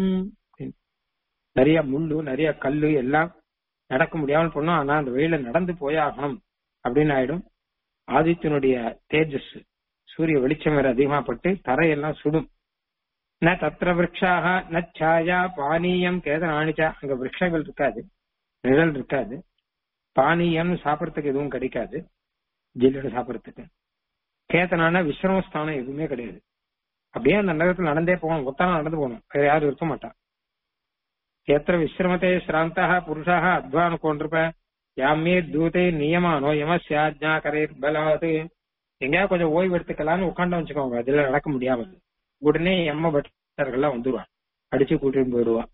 நிறைய முள்ளு நிறைய கல்லு எல்லாம் நடக்க முடியாமல் போனோம் ஆனா அந்த வெயில நடந்து போயாகணும் அப்படின்னு ஆயிடும் ஆதித்யனுடைய தேஜஸ் சூரிய வெளிச்சம் வேற அதிகமா பட்டு தரையெல்லாம் சுடும் ந தத்திர விரக்ஷாக ந சாயா பானீயம் கேதனானிச்சா அங்க விரக்ஷங்கள் இருக்காது நிழல் இருக்காது பானீயம் சாப்பிடறதுக்கு எதுவும் கிடைக்காது ஜில்லுன்னு சாப்பிடறதுக்கு கேத்தனான விஸ்ரமஸ்தானம் எதுவுமே கிடையாது அப்படியே அந்த நகரத்துல நடந்தே போகணும் ஒத்தான நடந்து போகணும் வேற யாரும் இருக்க மாட்டான் எத்திர விஸ்ரமத்தே சிராந்தா புருஷா அத்வானு கொண்டிருப்ப யாமே தூதே நியமானோ யமஸ்யாஜா கரேர் பலாது எங்கேயா கொஞ்சம் ஓய்வு எடுத்துக்கலாம்னு உட்காந்து வச்சுக்கோங்க அதுல நடக்க முடியாம உடனே எம்ம பட்டர்கள்லாம் வந்துருவான் அடிச்சு கூட்டிட்டு போயிடுவான்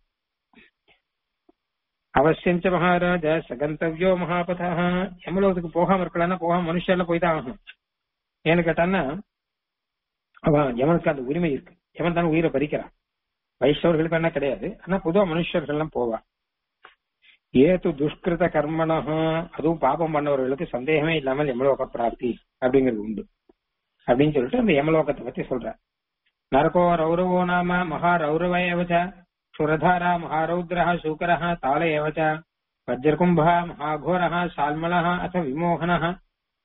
அவசியம் மகாராஜ சகந்தவ்யோ மகாபதா யமலோகத்துக்கு போகாம இருக்கலாம்னா போகாம மனுஷன்ல போய் தான் ஆகணும் ஏன்னு கேட்டான்னா அவன் எவனுக்கு அந்த உரிமை இருக்கு எவன் தானே உயிரை பறிக்கிறான் வைஷ்ணவர்களுக்கு என்ன கிடையாது ஆனா பொதுவா மனுஷர்கள் எல்லாம் போவா ஏது துஷ்கிருத கர்மணா அதுவும் பாபம் பண்ணவர்களுக்கு சந்தேகமே இல்லாமல் யமலோக பிராப்தி அப்படிங்கிறது உண்டு அப்படின்னு சொல்லிட்டு அந்த யமலோகத்தை பத்தி சொல்ற நரகோ ரௌரவோ நாம மகா ரௌரவ ஏவச்ச சுரதாரா மகாரௌத்ரா சூக்கரா தால ஏவச்ச வஜ்ரகும்பா மகாഘോரா சால்மலா அத விமோகன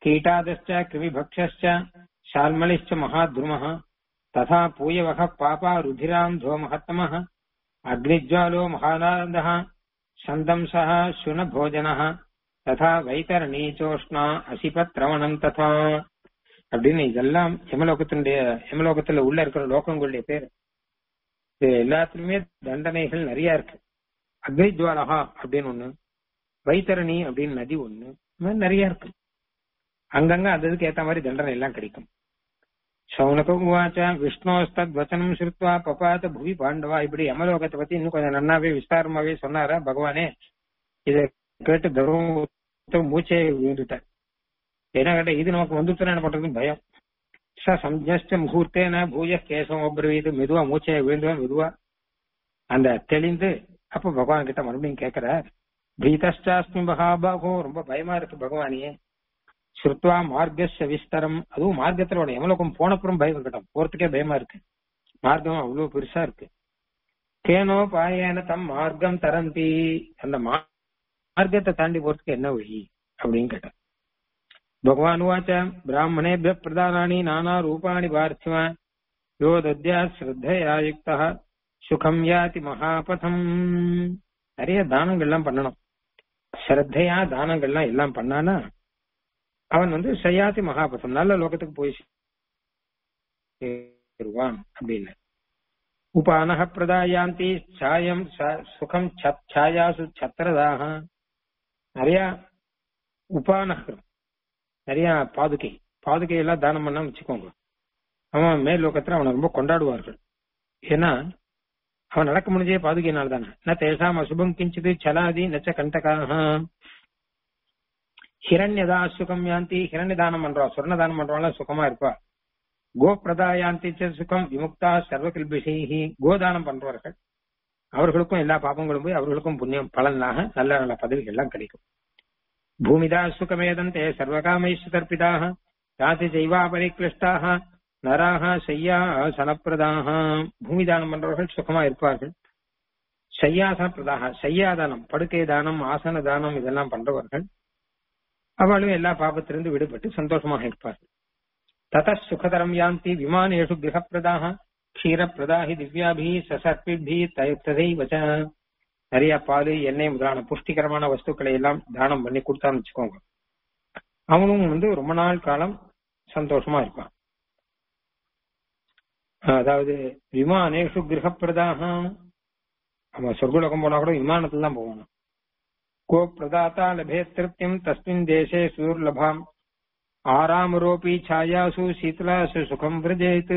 कीटादश्च कृमिभक्षश्च शाल्मलिश्च महाद्रुमः तथा पूयवः पापा रुधिरान्धो महत्तमः अग्निज्वालो महानादः சந்தம்சः சுனபோஜனः ததா வைத்தரணீச்சோஷ்ணா அசிபத்ரவணம் ததா அப்படின்னு இதெல்லாம் ஹிமலோகத்தினுடைய ஹிமலோகத்துல உள்ள இருக்கிற லோகங்களுடைய பேர் இது எல்லாத்துலயுமே தண்டனைகள் நிறைய இருக்கு அக்னிஜ்வாலகா அப்படின்னு ஒண்ணு வைத்தரணி அப்படின்னு நதி ஒண்ணு இந்த மாதிரி நிறைய இருக்கு அங்கங்க அது அதுக்கு ஏத்த மாதிரி தண்டனை எல்லாம் கிடைக்கும் சௌனக உவாச்ச விஷ்ணோஸ்தத் வச்சனம் ஸ்ருத்வா பபாத புவி பாண்டவா இப்படி யமலோகத்தை பத்தி இன்னும் கொஞ்சம் நன்னாவே விஸ்தாரமாவே சொன்னாரா பகவானே இதை கேட்டு தர்மம் மூச்சே விழுந்துட்டார் என்ன கேட்ட இது நமக்கு வந்துச்சுன்னா என்ன பண்றதுன்னு பயம் ச சம்ஜஸ்ட முகூர்த்தேன பூஜ கேசம் அப்ரவீது மெதுவா மூச்சை விழுந்துவா மெதுவா அந்த தெளிந்து அப்ப பகவான் கிட்ட மறுபடியும் கேக்குறார் பீதஷ்டாஸ்மி மகாபாகோ ரொம்ப பயமா இருக்கு பகவானியே ஸ்ருத்வா மார்க்கஸ்ய விஸ்தரம் அதுவும் மார்க்கத்துல உடைய எமலோகம் போனப்புறம் பயம் இருக்கட்டும் போறதுக்கே பயமா இருக்கு மார்க்கம் அவ்வளவு பெருசா இருக்கு கேனோ பாயேன தம் மார்க்கம் தரந்தி அந்த மா- மார்க்கத்தை தாண்டி போறதுக்கு என்ன வழி அப்படின்னு கேட்டார் பகவான் உவாச்ச பிராமணேபிய பிரதானானி நானா ரூபாணி பார்த்திவ யோ தத்யா ஸ்ரத்தையா யுக்தா சுகம் யாதி மகாபதம் நிறைய தானங்கள்லாம் பண்ணணும் ஸ்ரத்தையா தானங்கள்லாம் எல்லாம் பண்ணானா அவன் வந்து சயாதி மகாபதம் நல்ல லோகத்துக்கு போய் சேருவான் அப்படின்னு உபானக பிரதாயாந்தி சாயம் ச- சுகம் சத்- சாயாசு சத்திரதாக நிறைய உபானகம் நிறைய பாதுகை பாதுகை எல்லாம் தானம் பண்ணா வச்சுக்கோங்க அவன் மேல் லோகத்துல அவனை ரொம்ப கொண்டாடுவார்கள் ஏன்னா அவன் நடக்க முடிஞ்சே பாதுகையினால் தானே ந தேசாம் அசுபம் கிஞ்சிது சலாதி நச்ச கண்டகாக ஹிரண்யதா சுகம் யாந்தி ஹிரண்ய தானம் பண்றா சொர்ண தானம் பண்றவங்க சுகமா இருப்பா கோ பிரதாயாந்தி ச சுகம் விமுக்தா சர்வ கல்பிஷைஹி கோதானம் பண்றவர்கள் அவர்களுக்கும் எல்லா பாபங்களும் போய் அவர்களுக்கும் புண்ணியம் பலனாக நல்ல நல்ல பதவிகள் எல்லாம் கிடைக்கும் பூமிதா சுகமேதந்தே சர்வகாமைஷு தர்ப்பிதாக யாதி ஜெய்வா பரிக்ளிஷ்டாக நராக செய்யா சனப்பிரதாக பூமிதானம் பண்றவர்கள் சுகமா இருப்பார்கள் சையாசன பிரதாக சையாதானம் படுக்கை தானம் ஆசன தானம் இதெல்லாம் பண்றவர்கள் அவளும் எல்லா பாபத்திலிருந்து விடுபட்டு சந்தோஷமாக இருப்பார்கள் தத சுகதரம் யாந்தி விமானேஷு கிரகப்பிரதாக க்ஷீரப்பிரதாகி திவ்யாபி சசர்பிபி ததைவச்ச நிறைய பால் எண்ணெய் முதலான புஷ்டிகரமான வஸ்துக்களை எல்லாம் தானம் பண்ணி கொடுத்தான்னு வச்சுக்கோங்க அவனும் வந்து ரொம்ப நாள் காலம் சந்தோஷமா இருப்பான் அதாவது விமானேஷு கிரகப்பிரதாக அவன் சொர்க்கலோகம் போனா கூட விமானத்துல தான் போவான் கோ பிரதாத்தா லபே திருப்தியம் தஸ்மின் தேசே சுர்லபாம் ஆராமரோபி சாயாசு சீதலாசு சுகம் விரஜேத்து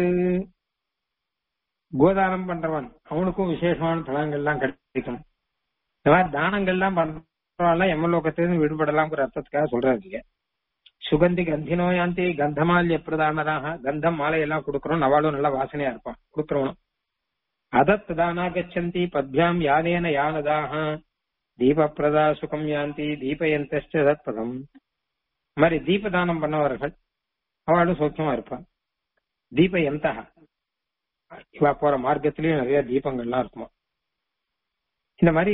கோதானம் பண்றவன் அவனுக்கும் விசேஷமான பலன்கள்லாம் கிடைக்கும் இந்த மாதிரி தானங்கள்லாம் பண்றவன் எம்மலோகத்திலிருந்து விடுபடலாம்ங்கிற அர்த்தத்துக்காக சொல்றாரு சுகந்தி கந்தினோ யாந்தி கந்தமால்ய பிரதானராக கந்தம் மாலை எல்லாம் கொடுக்கறோம் நவாலும் நல்ல வாசனையா இருப்பான் கொடுக்கறவனும் அதத் தானா கச்சந்தி பத்யாம் யானேன யானதாக தீபப்பிரதா சுகம் யாந்தி தீபயந்தஸ்ட தத்பதம் இந்த மாதிரி தீபதானம் பண்ணவர்கள் அவளும் சௌக்கியமா இருப்பான் தீபயந்தா இவா போற மார்க்கத்திலயும் நிறைய தீபங்கள்லாம் இருக்குமா இந்த மாதிரி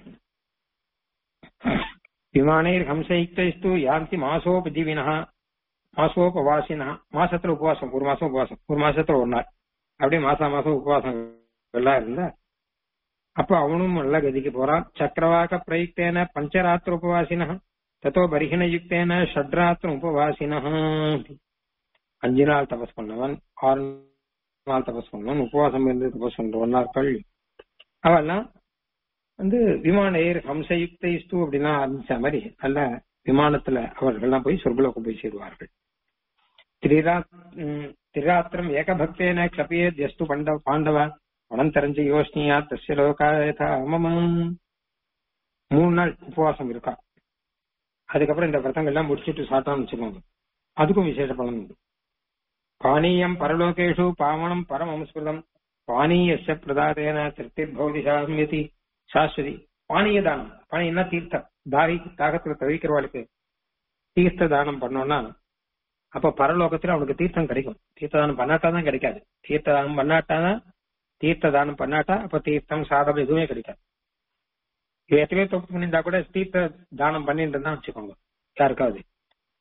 விமானைர் ஹம்சயுக்தைஸ்து யாந்தி மாசோபஜீவினா மாசோபவாசினா மாசத்துல உபவாசம் ஒரு மாசம் உபவாசம் ஒரு மாசத்துல ஒரு நாள் அப்படியே மாசம் மாசம் உபவாசம் எல்லாம் இருந்தா அப்ப அவனும் நல்ல கதிக்கு போறான் சக்கரவாக பிரயுக்தேன பஞ்சராத்திர உபவாசினா தத்தோ பரிஹின யுக்தேன ஷட்ராத்திர உபவாசினா அஞ்சு நாள் தபஸ் பண்ணவன் ஆறு நாள் தபஸ் பண்ணவன் உபவாசம் இருந்து தபஸ் பண்றவன் நாட்கள் அவெல்லாம் வந்து விமான ஏர் ஹம்சயுக்த இஸ்து அப்படின்னா ஆரம்பிச்ச மாதிரி நல்ல விமானத்துல அவர்கள்லாம் போய் சொர்க்கலோகம் போய் சேருவார்கள் திரிரா ம், திரிராத்திரம் ஏகபக்தேன கபியேத் எஸ்து பண்டவ பாண்டவ அனந்தரஞ்ச யோஷ்னியா தஸ்ய லோகாயதா மம மூணு நாள் உபவாசம் இருக்கா அதுக்கப்புறம் இந்த விரதங்கள் எல்லாம் முடிச்சுட்டு சாப்பிட்டோம்னு வச்சுக்கோங்க அதுக்கும் விசேஷ பலன் உண்டு பானீயம் பரலோகேஷு பாவனம் பரமம்ஸ்கிருதம் பானீயஸ்ய பிரதாதேன திருப்திர்பவதி சாமியதி சாஸ்வதி பானீய தானம் பானியம்னா தீர்த்தம் தாகி தாகத்துல தவிக்கிறவாளுக்கு தீர்த்த தானம் பண்ணோம்னா அப்ப பரலோகத்துல அவனுக்கு தீர்த்தம் கிடைக்கும் தீர்த்த தானம் பண்ணாட்டா தான் கிடைக்காது தீர்த்த தானம் பண்ணாட்டாதான் தீர்த்த தானம் பண்ணாட்டா அப்ப தீர்த்தம் சாதம் எதுவுமே கிடைக்காது இது எத்தனையோ தப்பு பண்ணியிருந்தா கூட தீர்த்த தானம் பண்ணிட்டு தான் வச்சுக்கோங்க யாருக்காவது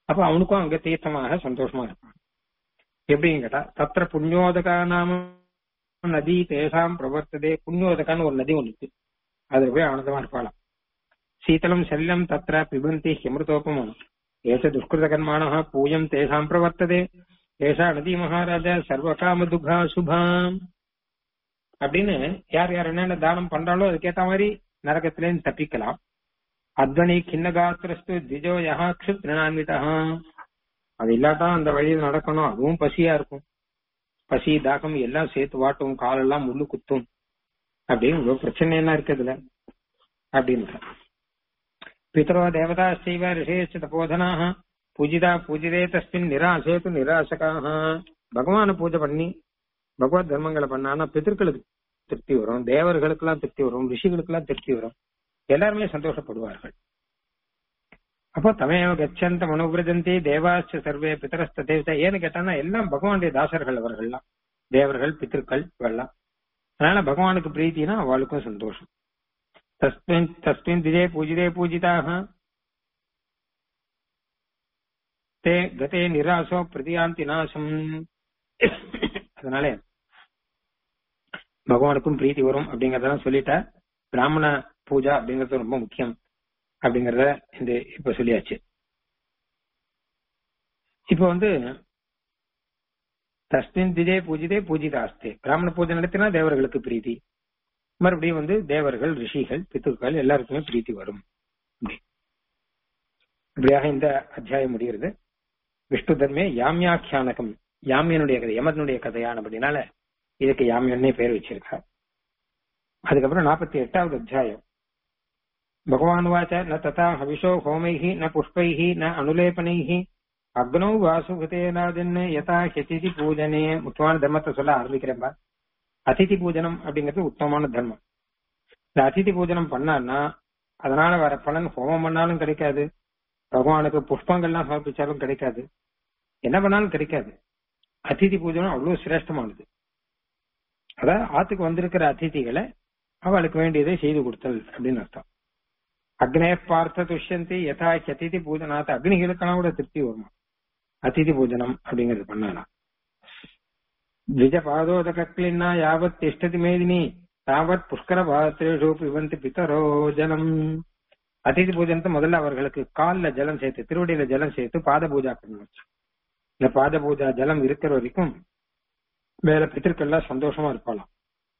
அப்ப அவனுக்கும் அங்க தீர்த்தமாக சந்தோஷமா இருப்பான் எப்படின்னு கேட்டா தத்திர புண்ணியோதகா நாம நதி தேசாம் பிரவர்த்ததே புண்ணியோதகான்னு ஒரு நதி ஒண்ணு இருக்கு அதுல போய் ஆனந்தமா இருப்பாளாம் சீதலம் சல்லம் தத்திர பிபந்தி ஹிமிருதோபமம் ஏச துஷ்கிருதகர்மாண பூயம் தேசாம் பிரவர்த்ததே ஏஷா நதி மகாராஜா சர்வகாம துகா சுபாம் அப்படின்னு யார் யார் என்னென்ன தானம் பண்றாலோ அதுக்கேத்த மாதிரி நரகத்திலேருந்து தப்பிக்கலாம் அத்வனி கிண்ணகாத்திரஸ்து திஜோ யஹா க்ஷுத்னான்விதா அது இல்லாதான் அந்த வழியில் நடக்கணும் அதுவும் பசியா இருக்கும் பசி தாகம் எல்லாம் சேர்த்து வாட்டும் காலெல்லாம் முள்ளு குத்தும் அப்படின்னு ஒரு பிரச்சனை என்ன இருக்கு இதுல அப்படின்ற பிதரோ தேவதா செய்வ ரிஷேச்ச தபோதனாக பூஜிதா பூஜிதே தஸ்மின் நிராசேத்து நிராசகாக பகவான பூஜை பண்ணி பகவத் தர்மங்களை பண்ணானா பிதர்களுக்கு திருப்தி வரும் தேவர்களுக்கு எல்லாம் திருப்தி வரும் ரிஷிகளுக்கு எல்லாம் திருப்தி வரும் எல்லாருமே சந்தோஷப்படுவார்கள் அப்போ தமையவ கச்சந்த மனோபிரஜந்தி தேவாச்ச சர்வே பிதரஸ்த தேவதை ஏன்னு கேட்டானா எல்லாம் பகவானுடைய தாசர்கள் அவர்கள்லாம் தேவர்கள் பித்திருக்கள் இவெல்லாம் அதனால பகவானுக்கு பிரீத்தினா அவளுக்கும் சந்தோஷம் தஸ்மின் தஸ்மின் திஜே பூஜிதே பூஜிதாக தே கதே நிராசோ பிரதியாந்தி நாசம் அதனால பகவானுக்கும் பிரீத்தி வரும் அப்படிங்கறதெல்லாம் சொல்லிட்டா பிராமண பூஜா அப்படிங்கறது ரொம்ப முக்கியம் அப்படிங்கறத இந்த இப்ப சொல்லியாச்சு இப்ப வந்து தஸ்மின் திஜே பூஜிதே பூஜிதாஸ்தே பிராமண பூஜை நடத்தினா தேவர்களுக்கு பிரீத்தி மறுபடியும் வந்து தேவர்கள் ரிஷிகள் பித்துக்கள் எல்லாருக்குமே பிரீத்தி வரும் இப்படியாக இந்த அத்தியாயம் முடிகிறது விஷ்ணு தர்மே யாமியாக்கியானகம் யாமியனுடைய கதை யமனுடைய கதையானபடினால இதுக்கு யாமியன்னே பேர் வச்சிருக்கார் அதுக்கப்புறம் நாற்பத்தி எட்டாவது அத்தியாயம் பகவான் வாச்ச ந ததா ஹவிஷோ ஹோமைஹி ந புஷ்பைஹி ந அனுலேபனைஹி அக்னௌ வாசுகதேனாதன்னு யதா ஹெதிதி பூஜனே முக்கியமான தர்மத்தை சொல்ல ஆரம்பிக்கிறேன்பா அதிதி பூஜனம் அப்படிங்கிறது உத்தமமான தர்மம் இந்த அதிதி பூஜனம் பண்ணான்னா அதனால வர பலன் ஹோமம் பண்ணாலும் கிடைக்காது பகவானுக்கு புஷ்பங்கள்லாம் சமர்ப்பிச்சாலும் கிடைக்காது என்ன பண்ணாலும் கிடைக்காது அதிதி பூஜனம் அவ்வளவு சிரேஷ்டமானது அதாவது ஆத்துக்கு வந்திருக்கிற அதிதிகளை அவளுக்கு வேண்டியதை செய்து கொடுத்தல் அப்படின்னு அர்த்தம் அக்னே பார்த்த துஷ்யந்தி யதா அதிதி பூஜனாத்த அக்னிகளுக்கெல்லாம் கூட திருப்தி வருமா அதிதி பூஜனம் அப்படிங்கிறது பண்ணலாம் द्विज पादोदकक्लिन्ना यावत् तिष्ठति मेदिनी तावत् புஷ்கர பாத்திரேஷு பிவந்தி பிதரோ ஜலம் அதிதி பூஜனத்தை முதல்ல அவர்களுக்கு கால்ல ஜலம் சேர்த்து திருவடியில ஜலம் சேர்த்து பாத பூஜா பண்ணணும் இந்த பாத பூஜா ஜலம் இருக்கிற வரைக்கும் மேல பித்திருக்கள்லாம் சந்தோஷமா இருப்பாளாம்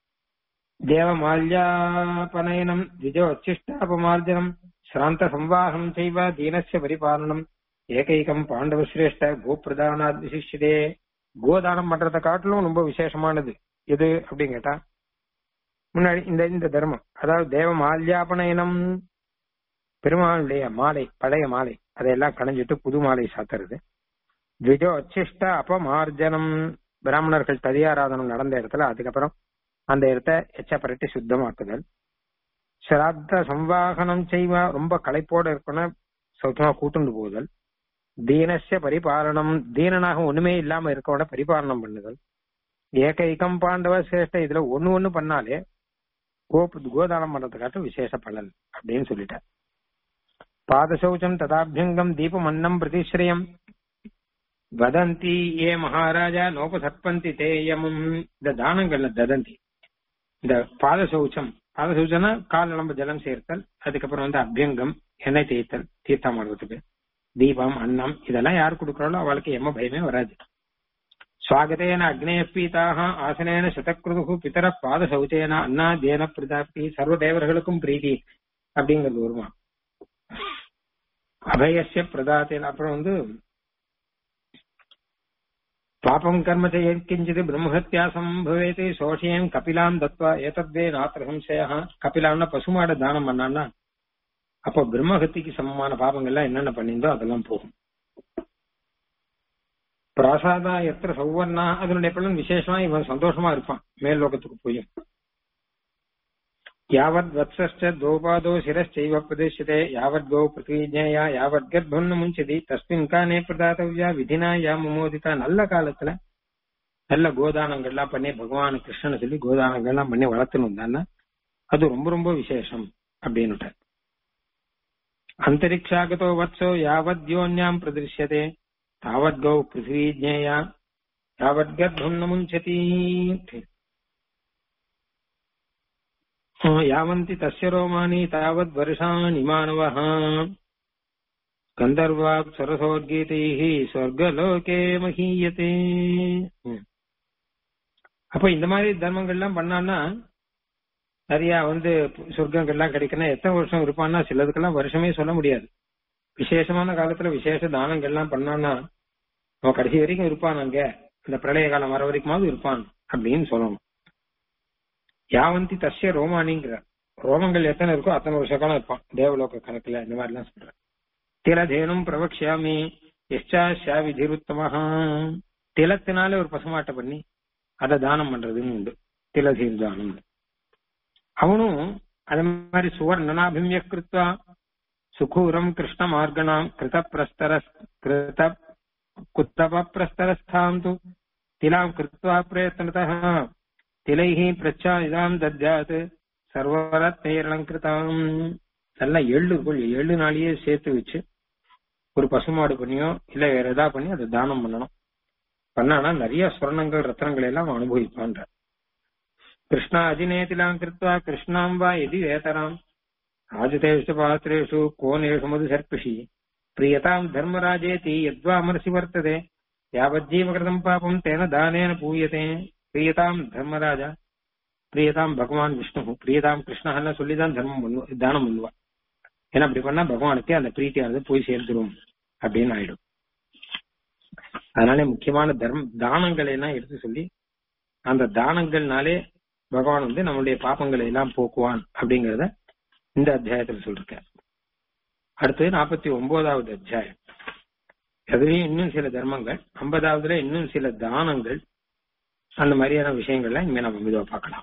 தேவ மால்யாபனயனம் திஜோச்சிஷ்டாபமார்ஜனம் சிராந்த சம்வாகம் செய்வ தீனஸ்ய பரிபாலனம் ஏகைகம் பாண்டவ சிரேஷ்ட கோபிரதானாத் விசிஷ்யதே கோதானம் பண்றதை காட்டிலும் ரொம்ப விசேஷமானது எது அப்படின்னு கேட்டா முன்னாடி இந்த இந்த தர்மம் அதாவது தேவ மால்யாபனயனம் பெருமாளுடைய மாலை பழைய மாலை அதையெல்லாம் களைஞ்சிட்டு புது மாலை சாத்துறது த்விஜோ அச்சிஷ்ட அபமார்ஜனம் பிராமணர்கள் ததியாராதனம் நடந்த இடத்துல அதுக்கப்புறம் அந்த இடத்த எச்ச பரட்டி சுத்தமாக்குதல் சிராத்த சம்வாகனம் செய்வா ரொம்ப களைப்போட இருக்கணும் சௌக்கியமா கூட்டுண்டு போகுதல் தீனஸ்ய பரிபாலனம் தீனனாக ஒண்ணுமே இல்லாம இருக்கவன பரிபாலனம் பண்ணுதல் ஏகைக்கம் பாண்டவ சிரேஷ்ட இதுல ஒண்ணு ஒண்ணு பண்ணாலே கோபு கோதானம் பண்றதுக்காட்டும் விசேஷ பலன் அப்படின்னு சொல்லிட்டார் பாதசௌச்சம் ததாபியங்கம் தீபம் அன்னம் பிரதிஸ்ரயம் வதந்தி ஏ மகாராஜா நோபசற்பந்தி தேயமும் இந்த தானங்கள்ல ததந்தி இந்த பாதசௌச்சம் பாதசௌச்சம்னா கால் நம்ப ஜலம் சேர்த்தல் அதுக்கப்புறம் வந்து அபியங்கம் எண்ணெய் தேய்த்தல் தீர்த்தம் ஆடுறதுக்கு தீபம் அன்னம் இதெல்லாம் யார் கொடுக்கறாளோ அவளுக்கு எம்ம பயமே வராது ஸ்வாகதேன அக்னேய பீதாக ஆசனேன சதக்ருது பிதர பாத சௌச்சேன அண்ணா தேன பிரதாபி சர்வ தேவர்களுக்கும் பிரீதி அப்படிங்கிறது வருமா அபயசிய பிரதாத்தேன அப்புறம் வந்து பாபம் கர்ம கிஞ்சித் பிரம்மஹத்யா சம்பவேதி சோஷியம் கபிலாம் தத்வா ஏதத்வே நாத்திர சம்சய கபிலாம்னா பசுமாட தானம் பண்ணான்னா அப்போ பிரம்மஹத்திக்கு சமமான பாபங்கள்லாம் என்னென்ன பண்ணியிருந்தோ அதெல்லாம் போகும் பிராசாதா எத்திர சௌவர்ணா அதனுடைய பலன் விசேஷமா இவன் சந்தோஷமா இருப்பான் மேல் லோகத்துக்கு போய் யாவத் வத்சஸ்ட தோபாதோ சிரஸ்சைவ பிரதிஷ்யதே யாவத் கோ பிரதிஜேயா யாவத் கர்ப்பம் முஞ்சதி தஸ்மின் கானே பிரதாத்தவ்யா விதினா யா முமோதிதா நல்ல காலத்துல நல்ல கோதானங்கள்லாம் பண்ணி பகவான் கிருஷ்ணனை சொல்லி கோதானங்கள்லாம் பண்ணி வளர்த்துன்னு வந்தான்னா அது ரொம்ப ரொம்ப விசேஷம் அப்படின்னுட்டார் अन्तरिक्षागतो वत्सो यावद्योन्याम् प्रदृश्यते तावद्गौ पृथिवी ज्ञेया यावद्गर्भम् न मुञ्चति यावन्ति तस्य रोमाणि तावद्वर्षाणि मानवः கந்தர்வாப்சரசோர்கீதைः சொர்க்கலோகே மகீயத்தே அப்ப இந்த மாதிரி தர்மங்கள்லாம் பண்ணான்னா நிறைய வந்து சொர்க்கங்கள்லாம் கிடைக்கணும் எத்தனை வருஷம் இருப்பான்னா சிலதுக்கெல்லாம் வருஷமே சொல்ல முடியாது விசேஷமான காலத்துல விசேஷ தானங்கள்லாம் பண்ணான்னா அவன் கடைசி வரைக்கும் இருப்பான் அங்க இந்த பிரளய காலம் வர வரைக்குமாவது இருப்பான் அப்படின்னு சொல்லணும் யாவந்தி தஸ்ய ரோமானிங்கிற ரோமங்கள் எத்தனை இருக்கோ அத்தனை வருஷ காலம் இருப்பான் தேவலோக கணக்குல இந்த மாதிரி எல்லாம் சொல்றேன் திலதேனும் பிரவக்ஷாமி எஷ்டா விதிருத்தமாக திலத்தினாலே ஒரு பசுமாட்டை பண்ணி அதை தானம் பண்றதுன்னு உண்டு திலதீன் தானம் அவனும் அதே மாதிரி சுவர்ணனாபிமிய கிருத்வா சுகூரம் கிருஷ்ண மார்கணாம் கிருத பிரஸ்தர கிருத குத்தப பிரஸ்தரஸ்தாம் து திலாம் கிருத்வா பிரயத்னதः திலைஹி பிரச்சாரிதாம் தத்யாத் சர்வரத்னைரலங்கிருதாம் நல்லா எள்ளு கொள் எள்ளு நாளையே சேர்த்து வச்சு ஒரு பசுமாடு பண்ணியோ இல்ல வேற ஏதா பண்ணி அதை தானம் பண்ணணும் பண்ணானா நிறைய ஸ்வர்ணங்கள் ரத்னங்கள் எல்லாம் அவன் அனுபவிப்பான்ற கிருஷ்ணா அஜினேதிலாம் கிருத்வா கிருஷ்ணாம் வா எதி வேதராம் ராஜதேஷு பாத்திரேஷு கோனேஷு மது சர்பிஷி பிரியதாம் தர்மராஜேதி யத்வா அமர்சி வர்த்ததே யாவஜ்ஜீவகிருதம் பாபம் தேன தானேன பூயதே பிரியதாம் தர்மராஜா பிரியதாம் பகவான் விஷ்ணு பிரியதாம் கிருஷ்ணஹன்னு சொல்லிதான் தர்மம் பண்ணுவா தானம் பண்ணுவா ஏன்னா அப்படி பண்ணா பகவானுக்கு அந்த பிரீத்தியானது போய் சேர்ந்துரும் அப்படின்னு ஆயிடும் அதனால முக்கியமான தர்ம தானங்களை எல்லாம் எடுத்து சொல்லி அந்த தானங்கள்னாலே பகவான் வந்து நம்மளுடைய பாப்பங்களை எல்லாம் போக்குவான் அப்படிங்கறத இந்த அத்தியாயத்துல சொல்லிருக்க அடுத்தது நாற்பத்தி ஒன்பதாவது அத்தியாயம் அதுலயும் இன்னும் சில தர்மங்கள் ஐம்பதாவதுல இன்னும் சில தானங்கள் அந்த மாதிரியான விஷயங்கள்லாம் இனிமே நம்ம மெதுவா பார்க்கலாம்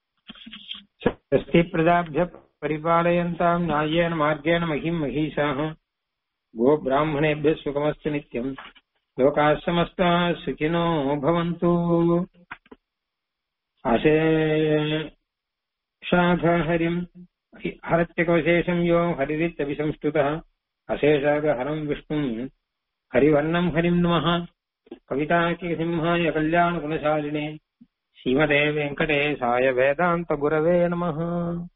ஸ்வஸ்தி பிரதாபிய பரிபாலயந்தாம் நியாயேன மார்கேண மகிம் மகிஷாः गो ब्राह्मणेभ्यः सुखमस्तु नित्यम् लोकाः समस्ता सुखिनो भवन्तु अशेषाघहरिम् हरत्यकवशेषम् यो हरिरित्यभिसंस्तुतः अशेषाघहरम् विष्णुम् हरिवर्णम् हरिम् नमः कविताकिसिंहाय कल्याणगुणशालिने श्रीमते वेङ्कटेशाय वेदान्तगुरवे नमः